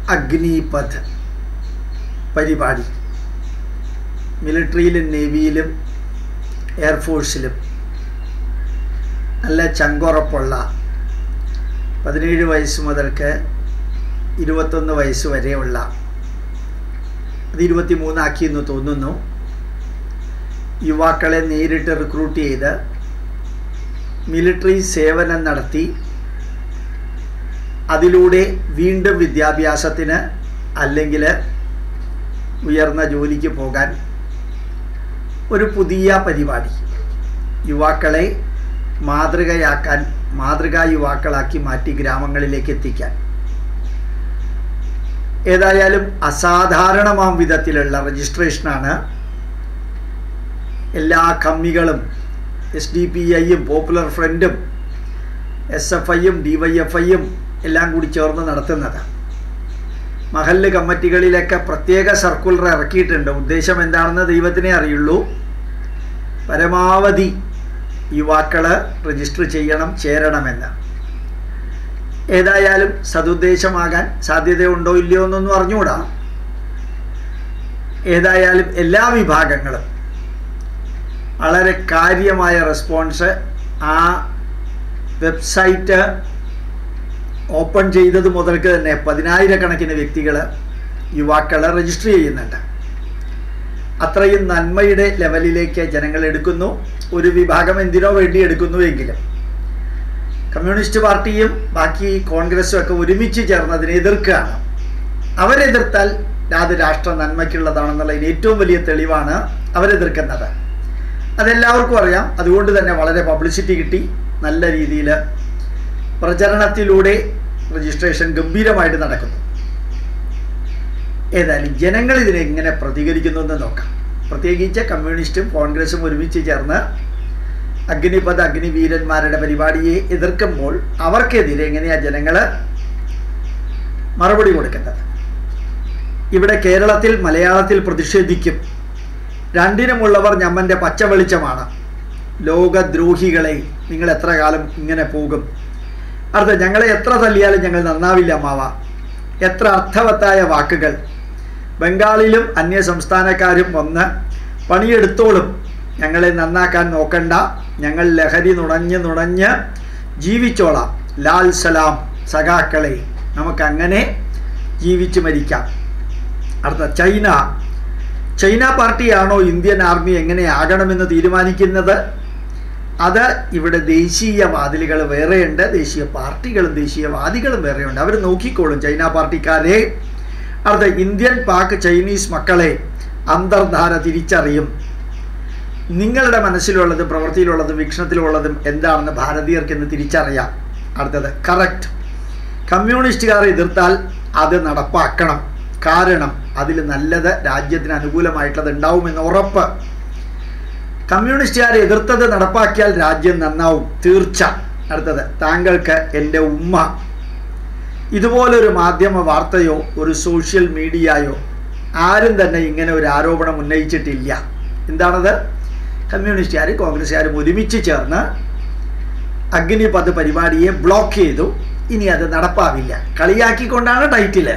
അഗ്നിപഥ് പരിപാടി മിലിറ്ററിയിലും നേവിയിലും എയർഫോഴ്സിലും നല്ല ചങ്കുറപ്പുള്ള പതിനേഴ് വയസ്സ് മുതൽക്ക് ഇരുപത്തൊന്ന് വയസ്സ് വരെയുള്ള അത് ഇരുപത്തി മൂന്നാക്കിയെന്ന് തോന്നുന്നു യുവാക്കളെ നേരിട്ട് റിക്രൂട്ട് ചെയ്ത് മിലിറ്ററി സേവനം നടത്തി അതിലൂടെ വീണ്ടും വിദ്യാഭ്യാസത്തിന് അല്ലെങ്കിൽ ഉയർന്ന ജോലിക്ക് പോകാൻ ഒരു പുതിയ പരിപാടി യുവാക്കളെ മാതൃകയാക്കാൻ മാതൃകാ യുവാക്കളാക്കി മാറ്റി ഗ്രാമങ്ങളിലേക്ക് എത്തിക്കാൻ ഏതായാലും അസാധാരണമാം വിധത്തിലുള്ള രജിസ്ട്രേഷനാണ് എല്ലാ കമ്മികളും എസ് ഡി പി ഐയും പോപ്പുലർ ഫ്രണ്ടും എസ് എഫ് ഐയും ഡി വൈ എഫ് ഐയും എല്ലാം കൂടി ചേർന്ന് നടത്തുന്നത് മഹല്ല് കമ്മിറ്റികളിലൊക്കെ പ്രത്യേക സർക്കുലർ ഇറക്കിയിട്ടുണ്ട് ഉദ്ദേശം എന്താണെന്ന് ദൈവത്തിനെ അറിയുള്ളൂ പരമാവധി യുവാക്കൾ രജിസ്റ്റർ ചെയ്യണം ചേരണമെന്ന് ഏതായാലും സതുദ്ദേശമാകാൻ സാധ്യതയുണ്ടോ ഇല്ലയോ എന്നൊന്നും അറിഞ്ഞുകൂടാ ഏതായാലും എല്ലാ വിഭാഗങ്ങളും വളരെ കാര്യമായ റെസ്പോൺസ് ആ വെബ്സൈറ്റ് ഓപ്പൺ ചെയ്തത് മുതൽക്ക് തന്നെ പതിനായിരക്കണക്കിന് വ്യക്തികൾ യുവാക്കൾ രജിസ്റ്റർ ചെയ്യുന്നുണ്ട് അത്രയും നന്മയുടെ ലെവലിലേക്ക് ജനങ്ങൾ എടുക്കുന്നു ഒരു വിഭാഗം എന്തിനോ വേണ്ടി എടുക്കുന്നുവെങ്കിലും കമ്മ്യൂണിസ്റ്റ് പാർട്ടിയും ബാക്കി കോൺഗ്രസും ഒക്കെ ഒരുമിച്ച് ചേർന്നതിനെ എതിർക്കുകയാണ് അവരെതിർത്താൽ അത് രാഷ്ട്ര നന്മയ്ക്കുള്ളതാണെന്നുള്ളതിന് ഏറ്റവും വലിയ തെളിവാണ് അവരെതിർക്കുന്നത് അതെല്ലാവർക്കും അറിയാം അതുകൊണ്ട് തന്നെ വളരെ പബ്ലിസിറ്റി കിട്ടി നല്ല രീതിയിൽ പ്രചരണത്തിലൂടെ രജിസ്ട്രേഷൻ ഗംഭീരമായിട്ട് നടക്കുന്നു ഏതായാലും ജനങ്ങൾ ഇതിനെ എങ്ങനെ പ്രതികരിക്കുന്നു എന്ന് നോക്കാം പ്രത്യേകിച്ച് കമ്മ്യൂണിസ്റ്റും കോൺഗ്രസും ഒരുമിച്ച് ചേർന്ന് അഗ്നിപഥ അഗ്നിവീരന്മാരുടെ പരിപാടിയെ എതിർക്കുമ്പോൾ അവർക്കെതിരെ എങ്ങനെയാണ് ജനങ്ങൾ മറുപടി കൊടുക്കുന്നത് ഇവിടെ കേരളത്തിൽ മലയാളത്തിൽ പ്രതിഷേധിക്കും രണ്ടിനുമുള്ളവർ ഞമ്മൻ്റെ പച്ച വെളിച്ചമാണ് ലോകദ്രോഹികളെ നിങ്ങൾ എത്ര കാലം ഇങ്ങനെ പോകും അടുത്ത ഞങ്ങളെ എത്ര തല്ലിയാലും ഞങ്ങൾ നന്നാവില്ല അമ്മാവ എത്ര അർത്ഥവത്തായ വാക്കുകൾ ബംഗാളിലും അന്യ സംസ്ഥാനക്കാരും വന്ന് പണിയെടുത്തോളും ഞങ്ങളെ നന്നാക്കാൻ നോക്കണ്ട ഞങ്ങൾ ലഹരി നുണഞ്ഞ് നുണഞ്ഞ് ജീവിച്ചോളാം ലാൽ സലാം സഖാക്കളെ നമുക്കങ്ങനെ ജീവിച്ചു മരിക്കാം അടുത്ത ചൈന ചൈന പാർട്ടിയാണോ ഇന്ത്യൻ ആർമി എങ്ങനെ ആകണമെന്ന് തീരുമാനിക്കുന്നത് അത് ഇവിടെ ദേശീയവാദികൾ വേറെയുണ്ട് ദേശീയ പാർട്ടികളും ദേശീയവാദികളും വേറെയുണ്ട് അവർ നോക്കിക്കോളും ചൈന പാർട്ടിക്കാരെ അടുത്ത ഇന്ത്യൻ പാക് ചൈനീസ് മക്കളെ അന്തർധാര തിരിച്ചറിയും നിങ്ങളുടെ മനസ്സിലുള്ളതും പ്രവൃത്തിയിലുള്ളതും വീക്ഷണത്തിലുള്ളതും എന്താണെന്ന് ഭാരതീയർക്ക് എന്ന് തിരിച്ചറിയാം അടുത്തത് കറക്റ്റ് കമ്മ്യൂണിസ്റ്റുകാർ എതിർത്താൽ അത് നടപ്പാക്കണം കാരണം അതിൽ നല്ലത് രാജ്യത്തിന് അനുകൂലമായിട്ടുള്ളത് ഉണ്ടാവുമെന്ന് ഉറപ്പ് കമ്മ്യൂണിസ്റ്റുകാരെ എതിർത്തത് നടപ്പാക്കിയാൽ രാജ്യം നന്നാവും തീർച്ച അടുത്തത് താങ്കൾക്ക് എൻ്റെ ഉമ്മ ഇതുപോലൊരു മാധ്യമ വാർത്തയോ ഒരു സോഷ്യൽ മീഡിയയോ ആരും തന്നെ ഇങ്ങനെ ഒരു ആരോപണം ഉന്നയിച്ചിട്ടില്ല എന്താണത് കമ്മ്യൂണിസ്റ്റുകാരും കോൺഗ്രസ്സുകാരും ഒരുമിച്ച് ചേർന്ന് അഗ്നിപഥ് പരിപാടിയെ ബ്ലോക്ക് ചെയ്തു ഇനി അത് നടപ്പാവില്ല കളിയാക്കിക്കൊണ്ടാണ് ടൈറ്റില്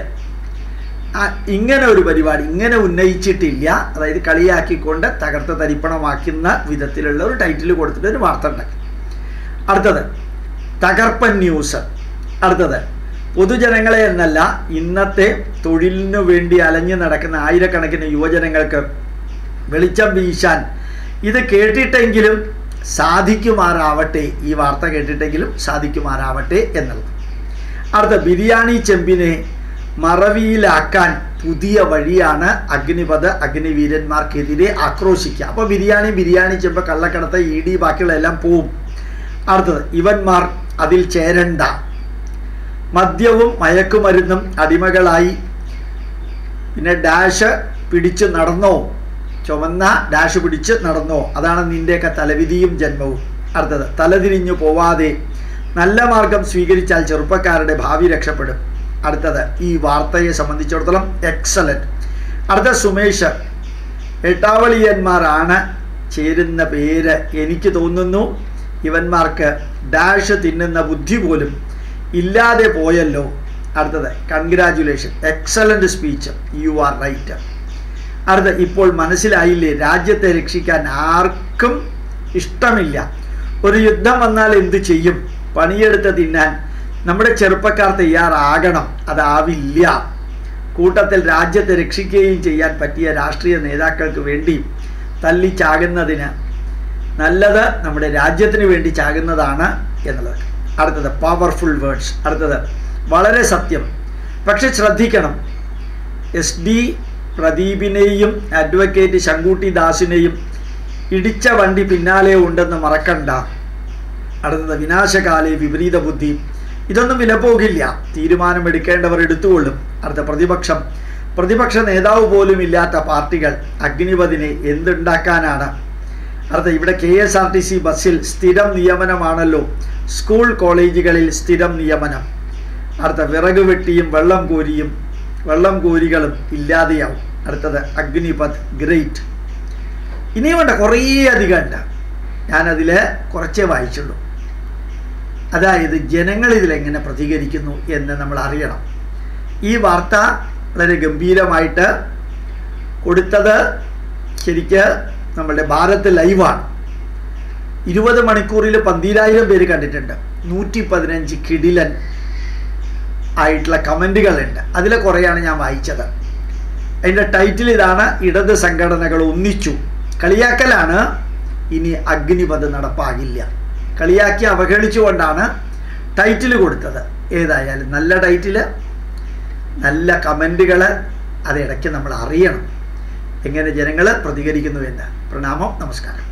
ഇങ്ങനെ ഒരു പരിപാടി ഇങ്ങനെ ഉന്നയിച്ചിട്ടില്ല അതായത് കളിയാക്കിക്കൊണ്ട് തകർത്ത് തരിപ്പണമാക്കുന്ന വിധത്തിലുള്ള ഒരു ടൈറ്റിൽ കൊടുത്തിട്ട് ഒരു വാർത്ത ഉണ്ടാക്കി അടുത്തത് തകർപ്പൻ ന്യൂസ് അടുത്തത് പൊതുജനങ്ങളെ എന്നല്ല ഇന്നത്തെ തൊഴിലിനു വേണ്ടി അലഞ്ഞു നടക്കുന്ന ആയിരക്കണക്കിന് യുവജനങ്ങൾക്ക് വെളിച്ചം വീശാൻ ഇത് കേട്ടിട്ടെങ്കിലും സാധിക്കുമാറാവട്ടെ ഈ വാർത്ത കേട്ടിട്ടെങ്കിലും സാധിക്കുമാറാവട്ടെ എന്നുള്ളത് അടുത്ത ബിരിയാണി ചെമ്പിനെ മറവിയിലാക്കാൻ പുതിയ വഴിയാണ് അഗ്നിപഥ അഗ്നിവീരന്മാർക്കെതിരെ ആക്രോശിക്കുക അപ്പോൾ ബിരിയാണി ബിരിയാണി ചെമ്പ് കള്ളക്കടത്ത് ഇ ഡി ബാക്കിയുള്ളതെല്ലാം പോവും അടുത്തത് ഇവന്മാർ അതിൽ ചേരണ്ട മദ്യവും മയക്കുമരുന്നും അടിമകളായി പിന്നെ ഡാഷ് പിടിച്ച് നടന്നോ ചുവന്ന ഡാഷ് പിടിച്ച് നടന്നോ അതാണ് നിൻ്റെയൊക്കെ തലവിധിയും ജന്മവും അടുത്തത് തലതിരിഞ്ഞു പോവാതെ നല്ല മാർഗം സ്വീകരിച്ചാൽ ചെറുപ്പക്കാരുടെ ഭാവി രക്ഷപ്പെടും അടുത്തത് ഈ വാർത്തയെ സംബന്ധിച്ചിടത്തോളം എക്സലൻറ്റ് അടുത്ത സുമേഷ് എട്ടാവളിയന്മാരാണ് ചേരുന്ന പേര് എനിക്ക് തോന്നുന്നു ഇവന്മാർക്ക് ഡാഷ് തിന്നുന്ന ബുദ്ധി പോലും ഇല്ലാതെ പോയല്ലോ അടുത്തത് congratulation excellent speech you are right അടുത്ത ഇപ്പോൾ മനസ്സിലായില്ലേ രാജ്യത്തെ രക്ഷിക്കാൻ ആർക്കും ഇഷ്ടമില്ല ഒരു യുദ്ധം വന്നാൽ എന്ത് ചെയ്യും പണിയെടുത്ത് തിന്നാൻ നമ്മുടെ ചെറുപ്പക്കാർ തയ്യാറാകണം അതാവില്ല കൂട്ടത്തിൽ രാജ്യത്തെ രക്ഷിക്കുകയും ചെയ്യാൻ പറ്റിയ രാഷ്ട്രീയ നേതാക്കൾക്ക് വേണ്ടി തല്ലി ചാകുന്നതിന് നല്ലത് നമ്മുടെ രാജ്യത്തിന് വേണ്ടി ചാകുന്നതാണ് എന്നുള്ളത് അടുത്തത് പവർഫുൾ വേർഡ്സ് അടുത്തത് വളരെ സത്യം പക്ഷെ ശ്രദ്ധിക്കണം എസ് ഡി പ്രദീപിനെയും അഡ്വക്കേറ്റ് ശങ്കൂട്ടി ദാസിനെയും ഇടിച്ച വണ്ടി പിന്നാലെ ഉണ്ടെന്ന് മറക്കണ്ട അടുത്തത് വിനാശകാലെ വിപരീത ബുദ്ധി ഇതൊന്നും വില പോകില്ല തീരുമാനമെടുക്കേണ്ടവർ എടുത്തുകൊള്ളും അടുത്ത പ്രതിപക്ഷം പ്രതിപക്ഷ നേതാവ് പോലും ഇല്ലാത്ത പാർട്ടികൾ അഗ്നിപതിനെ എന്തുണ്ടാക്കാനാണ് അടുത്ത ഇവിടെ K S R T C ബസ്സിൽ സ്ഥിരം നിയമനമാണല്ലോ സ്കൂൾ കോളേജുകളിൽ സ്ഥിരം നിയമനം അടുത്ത വിറക് വെട്ടിയും വെള്ളം കോരിയും വെള്ളം കോരികളും ഇല്ലാതെയാവും അടുത്തത് അഗ്നിപത് ഗ്രേറ്റ് ഇനിയുമുണ്ട് കുറേ അധികം ഉണ്ട് ഞാനതിൽ കുറച്ചേ വായിച്ചുള്ളൂ അതായത് ജനങ്ങൾ ഇതിലെങ്ങനെ പ്രതികരിക്കുന്നു എന്ന് നമ്മൾ അറിയണം ഈ വാർത്ത വളരെ ഗംഭീരമായിട്ട് കൊടുത്തത് ശരിക്ക് നമ്മളുടെ ഭാരത് ലൈവാണ് ഇരുപത് മണിക്കൂറിൽ പന്തിരായിരം പേര് കണ്ടിട്ടുണ്ട് നൂറ്റി പതിനഞ്ച് കിടിലൻ ആയിട്ടുള്ള കമൻറ്റുകളുണ്ട് അതിലെ കുറേയാണ് ഞാൻ വായിച്ചത് അതിൻ്റെ ടൈറ്റിൽ ഇതാണ് ഇടത് സംഘടനകൾ ഒന്നിച്ചു കളിയാക്കലാണ് ഇനി അഗ്നിപഥ് നടപ്പാകില്ല കളിയാക്കി അവഗണിച്ചുകൊണ്ടാണ് ടൈറ്റിൽ കൊടുത്തത് ഏതായാലും നല്ല ടൈറ്റില് നല്ല കമൻറ്റുകൾ അതിടയ്ക്ക് നമ്മൾ അറിയണം എങ്ങനെ ജനങ്ങൾ പ്രതികരിക്കുന്നു എന്ന് പ്രണാമം നമസ്കാരം